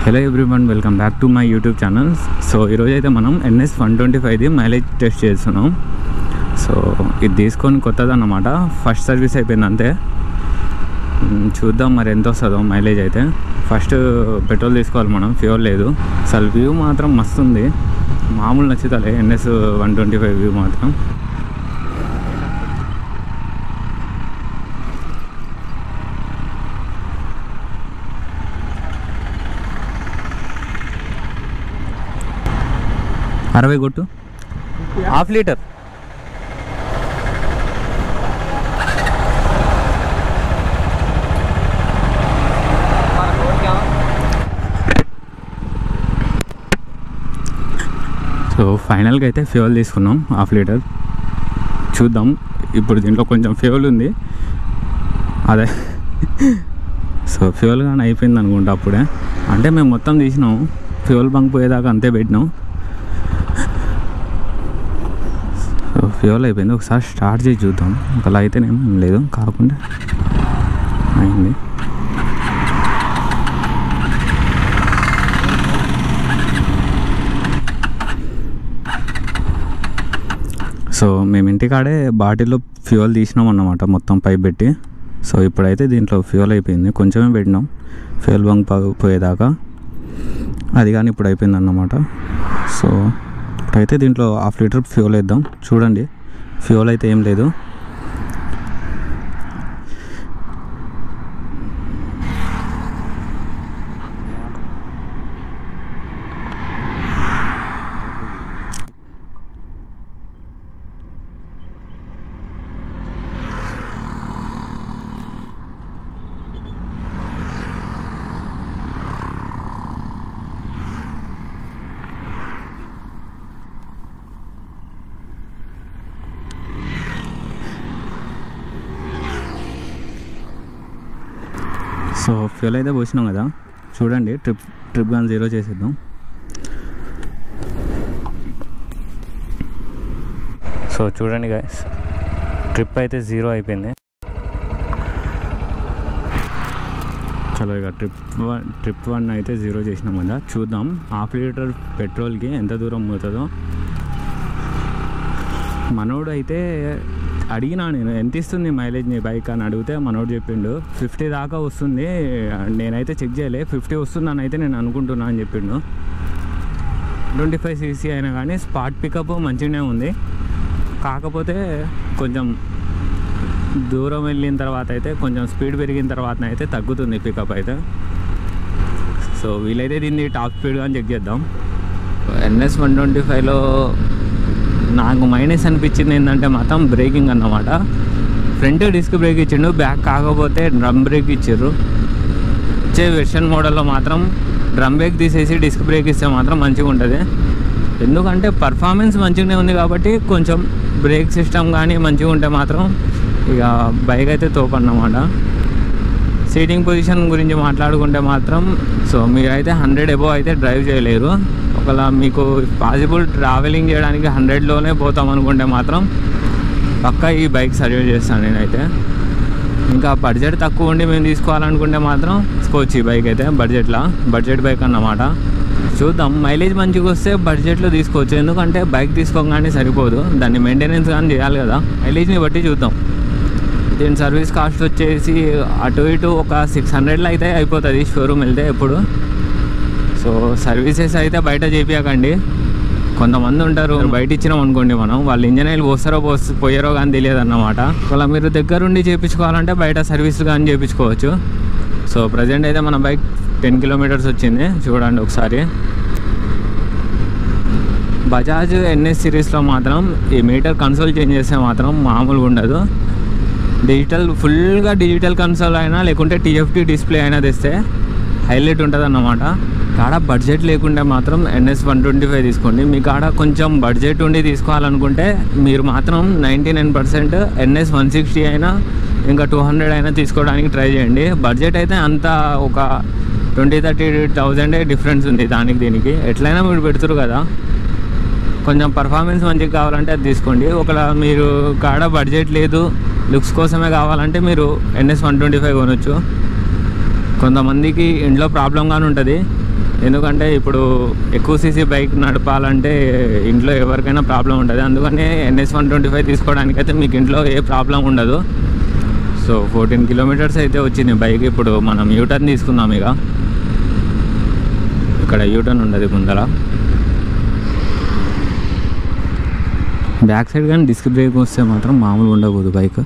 hello everyone welcome back to my YouTube channel so ఈరోజు అయితే మనం ఎన్ఎస్ వన్ ట్వంటీ ఫైవ్ది మైలేజ్ టెస్ట్ చేస్తున్నాం సో ఇది తీసుకొని కొత్తది అన్నమాట ఫస్ట్ సర్వీస్ అయిపోయింది అంతే మ్, చూద్దాం మరి ఎంత వస్తుందో మైలేజ్ అయితే ఫస్ట్ పెట్రోల్ తీసుకోవాలి మనం ఫ్యూల్ లేదు అసలు వ్యూ మాత్రం మస్తు ఉంది మామూలు నచ్చుతలే NS one twenty five view మాత్రం అరవై కొట్టు హాఫ్ లీటర్ సో ఫైనల్గా అయితే ఫ్యూయల్ తీసుకున్నాం హాఫ్ లీటర్ చూద్దాం ఇప్పుడు దీంట్లో కొంచెం ఫ్యూయల్ ఉంది అదే సో ఫ్యూయల్ కానీ అయిపోయింది అనుకుంటా అప్పుడే అంటే మేము మొత్తం తీసినాం ఫ్యూయల్ బంక్ పోయేదాకా అంతే పెట్టినాం సో ఫ్యూయల్ అయిపోయింది ఒకసారి స్టార్ట్ చేసి చూద్దాం ఒకలా అయితేనేమో ఏం లేదు కాకుండా అయింది సో మేము ఇంటికాడే బాటిల్లో ఫ్యూయల్ తీసినాం అన్నమాట మొత్తం పైప్ పెట్టి సో ఇప్పుడైతే దీంట్లో ఫ్యూయల్ అయిపోయింది కొంచెమే పెట్టినాం ఫ్యూయల్ బంక్ పో- పోయేదాకా అది కానీ ఇప్పుడు అయిపోయింది అన్నమాట సో ఇప్పుడైతే దీంట్లో హాఫ్ లీటర్ ఫ్యూయల్ వేద్దాం చూడండి ఫ్యూయల్ అయితే ఏం లేదు సో ఫ్యూల్ అయితే పోసినాం కదా చూడండి ట్రిప్ ట్రిప్ కానీ జీరో చేసేద్దాం సో చూడండి గాయస్ ట్రిప్ అయితే జీరో అయిపోయింది చలో ఇక ట్రిప్ వన్ ట్రిప్ వన్ అయితే జీరో చేసినాం కదా చూద్దాం హాఫ్ లీటర్ పెట్రోల్కి ఎంత దూరం పోతుందో మనోడు అయితే అడిగినా నేను ఎంత ఇస్తుంది మైలేజ్ నీ బైక్ అని అడిగితే మనోడు చెప్పిండు ఫిఫ్టీ దాకా వస్తుంది నేనైతే చెక్ చేయలే ఫిఫ్టీ వస్తుందని అయితే నేను అనుకుంటున్నా అని చెప్పిండు ట్వంటీ ఫైవ్ సీసీ అయినా కానీ స్పాట్ పికప్ మంచిగానే ఉంది కాకపోతే కొంచెం దూరం వెళ్ళిన తర్వాత అయితే కొంచెం స్పీడ్ పెరిగిన తర్వాత అయితే తగ్గుతుంది పికప్ అయితే సో వీలైతే దీన్ని టాప్ స్పీడ్ కానీ చెక్ చేద్దాం ఎన్ఎస్ వన్ ట్వంటీ ఫైవ్లో నాకు మైనస్ అనిపించింది ఏంటంటే మాత్రం బ్రేకింగ్ అన్నమాట ఫ్రంట్ డిస్క్ బ్రేక్ ఇచ్చిండు బ్యాక్ కాకపోతే డ్రమ్ బ్రేక్ ఇచ్చారు వచ్చే వెర్షన్ మోడల్లో మాత్రం డ్రమ్ బ్రేక్ తీసేసి డిస్క్ బ్రేక్ ఇస్తే మాత్రం మంచిగా ఉంటుంది ఎందుకంటే పర్ఫార్మెన్స్ మంచిగానే ఉంది కాబట్టి కొంచెం బ్రేక్ సిస్టమ్ కానీ మంచిగా ఉంటే మాత్రం ఇక బైక్ అయితే తోపన్నమాట సీటింగ్ పొజిషన్ గురించి మాట్లాడుకుంటే మాత్రం సో మీరైతే హండ్రెడ్ ఎబో అయితే డ్రైవ్ చేయలేరు ఒకవేళ మీకు పాసిబుల్ ట్రావెలింగ్ చేయడానికి హండ్రెడ్లోనే పోతాం అనుకుంటే మాత్రం పక్కా ఈ బైక్ సజెస్ట్ చేస్తాను నేనైతే ఇంకా బడ్జెట్ తక్కువ ఉండి మేము తీసుకోవాలనుకుంటే మాత్రం తీసుకోవచ్చు ఈ బైక్ అయితే బడ్జెట్లో బడ్జెట్ బైక్ అన్నమాట చూద్దాం మైలేజ్ మంచిగా వస్తే బడ్జెట్లో తీసుకోవచ్చు ఎందుకంటే బైక్ తీసుకోగానే సరిపోదు దాన్ని మెయింటెనెన్స్ కానీ చేయాలి కదా మైలేజ్ని బట్టి చూద్దాం దీని సర్వీస్ కాస్ట్ వచ్చేసి అటు ఇటు ఒక సిక్స్ హండ్రెడ్లో అయితే అయిపోతుంది షోరూమ్ వెళ్తే ఎప్పుడు సో సర్వీసెస్ అయితే బయట చేపియకండి కొంతమంది ఉంటారు బయట ఇచ్చినాం అనుకోండి మనం వాళ్ళు ఇంజన్ ఆయిల్ పోస్తారో పోస్ పోయారో కానీ తెలియదు అన్నమాట ఒకవేళ మీరు దగ్గరుండి చేయించుకోవాలంటే బయట సర్వీస్ కానీ చేయించుకోవచ్చు సో ప్రజెంట్ అయితే మన బైక్ టెన్ కిలోమీటర్స్ వచ్చింది చూడండి ఒకసారి బజాజ్ ఎన్ఎస్ సిరీస్లో మాత్రం ఈ మీటర్ కన్సోల్ చేంజ్ చేస్తే మాత్రం మామూలుగా ఉండదు డిజిటల్ ఫుల్గా డిజిటల్ కన్సోల్ అయినా లేకుంటే టీఎఫ్టీ డిస్ప్లే అయినా తెస్తే హైలైట్ ఉంటుంది అన్నమాట కాడ బడ్జెట్ లేకుంటే మాత్రం ఎన్ఎస్ వన్ ట్వంటీ ఫైవ్ తీసుకోండి మీ కాడ కొంచెం బడ్జెట్ ఉండి తీసుకోవాలనుకుంటే మీరు మాత్రం ninety nine percent NS one sixty అయినా ఇంకా టూ హండ్రెడ్ అయినా తీసుకోవడానికి ట్రై చేయండి బడ్జెట్ అయితే అంత ఒక ట్వంటీ థర్టీ థౌజండే డిఫరెన్స్ ఉంది దానికి దీనికి ఎట్లయినా మీరు పెడుతురు కదా కొంచెం పర్ఫార్మెన్స్ మంచిగా కావాలంటే అది తీసుకోండి ఒకవేళ మీరు కాడ బడ్జెట్ లేదు లుక్స్ కోసమే కావాలంటే మీరు ఎన్ఎస్ వన్ ట్వంటీ ఫైవ్ కొనొచ్చు కొంతమందికి ఇంట్లో ప్రాబ్లం కానీ ఉంటుంది ఎందుకంటే ఇప్పుడు ఎక్కువ సీసీ బైక్ నడపాలంటే ఇంట్లో ఎవరికైనా ప్రాబ్లం ఉంటుంది అందుకనే ఎన్ఎస్ వన్ ట్వంటీ ఫైవ్ తీసుకోవడానికైతే మీకు ఇంట్లో ఏ ప్రాబ్లం ఉండదు సో ఫోర్టీన్ కిలోమీటర్స్ అయితే వచ్చింది బైక్ ఇప్పుడు మనం యూటర్న్ తీసుకుందాం ఇక ఇక్కడ యూటర్న్ ఉండదు ముందర బ్యాక్ సైడ్ కానీ డిస్క్ బ్రేక్ వస్తే మాత్రం మామూలు ఉండకూడదు బైక్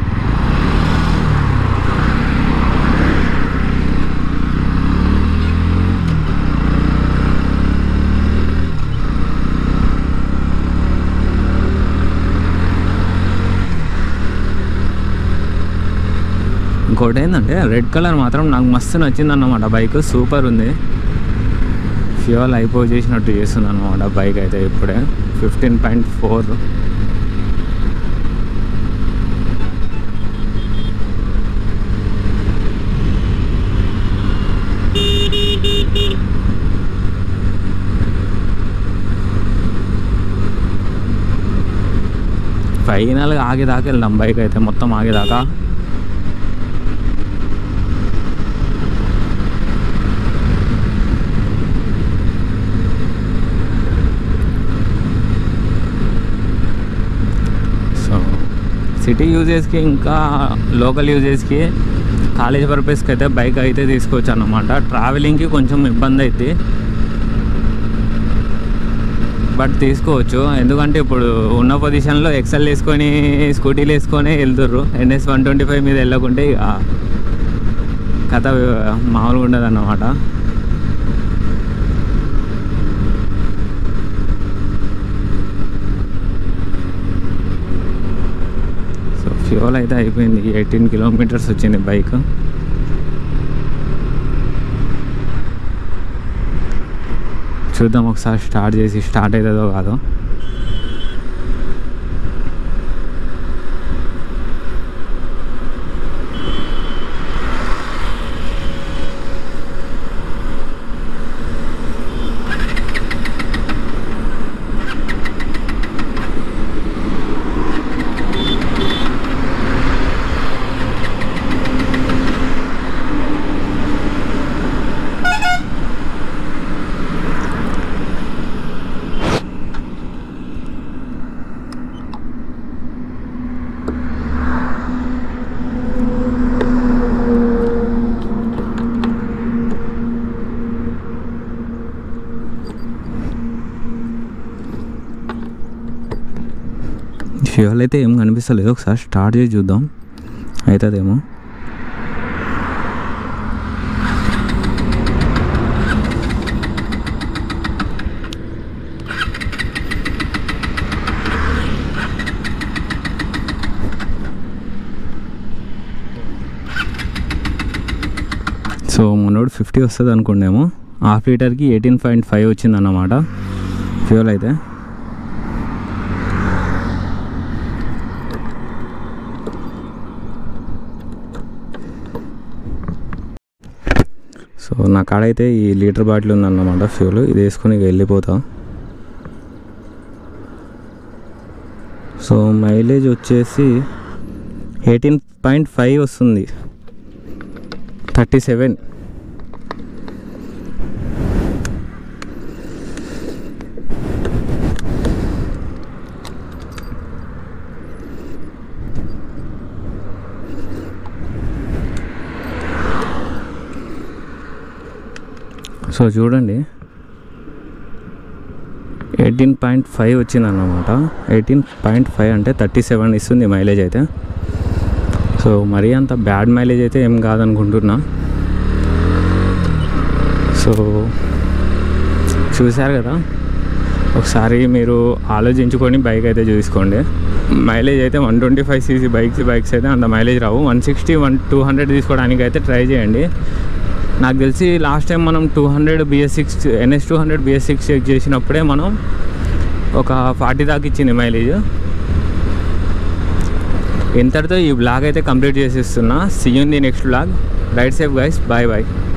ఇంకోటి ఏంటంటే రెడ్ కలర్ మాత్రం నాకు మస్తు నచ్చింది అన్నమాట బైక్ సూపర్ ఉంది ఫ్యూయల్ అయిపో చేసినట్టు చేస్తుంది అనమాట బైక్ అయితే ఇప్పుడే ఫిఫ్టీన్ పాయింట్ ఫోర్ ఫైనల్గా ఆగేదాకా వెళ్దాం బైక్ అయితే మొత్తం ఆగేదాకా సో సిటీ యూజెస్కి ఇంకా లోకల్ యూజెస్కి కాలేజ్ పర్పస్కి అయితే బైక్ అయితే తీసుకోవచ్చు అన్నమాట ట్రావెలింగ్కి కొంచెం ఇబ్బంది అవుతుంది బట్ తీసుకోవచ్చు ఎందుకంటే ఇప్పుడు ఉన్న పొజిషన్లో ఎక్సెల్ వేసుకొని స్కూటీలు వేసుకొని వెళ్తుర్రు ఎన్ఎస్ వన్ ట్వంటీ ఫైవ్ మీద వెళ్ళకుంటే ఇక కథ మామూలుగా ఉండదు అన్నమాట సో ఫ్యూల్ అయితే అయిపోయింది ఎయిటీన్ కిలోమీటర్స్ వచ్చింది బైక్ చూద్దాం ఒకసారి స్టార్ట్ చేసి స్టార్ట్ అవుతుందో కాదో ఫ్యూయల్ అయితే ఏం కనిపిస్తలేదు ఒకసారి స్టార్ట్ చేసి చూద్దాం అవుతుందేమో సో మనోడు ఫిఫ్టీ వస్తుంది అనుకుండేమో హాఫ్ లీటర్కి ఎయిటీన్ పాయింట్ ఫైవ్ వచ్చింది అన్నమాట ఫ్యూయల్ అయితే సో నా కాడైతే ఈ లీటర్ బాటిల్ ఉందన్నమాట ఫ్యూల్ ఇది వేసుకొని ఇక వెళ్ళిపోతా సో మైలేజ్ వచ్చేసి ఎయిటీన్ పాయింట్ ఫైవ్ వస్తుంది థర్టీ సెవెన్ సో చూడండి ఎయిటీన్ పాయింట్ ఫైవ్ వచ్చిందన్నమాట ఎయిటీన్ పాయింట్ ఫైవ్ అంటే థర్టీ సెవెన్ ఇస్తుంది మైలేజ్ అయితే సో మరీ అంత బ్యాడ్ మైలేజ్ అయితే ఏం కాదనుకుంటున్నా సో చూశారు కదా ఒకసారి మీరు ఆలోచించుకొని బైక్ అయితే చూసుకోండి మైలేజ్ అయితే one twenty five CC bikes bikes అయితే అంత మైలేజ్ రావు one sixty one two hundred తీసుకోవడానికి అయితే ట్రై చేయండి నాకు తెలిసి లాస్ట్ టైం మనం two hundred BS six NS two hundred BS six check చేసినప్పుడే మనం ఒక ఫార్టీ దాకా ఇచ్చింది మైలేజ్ ఇంతటితో ఈ బ్లాగ్ అయితే కంప్లీట్ చేసేస్తున్నా see the next blog ride safe guys bye bye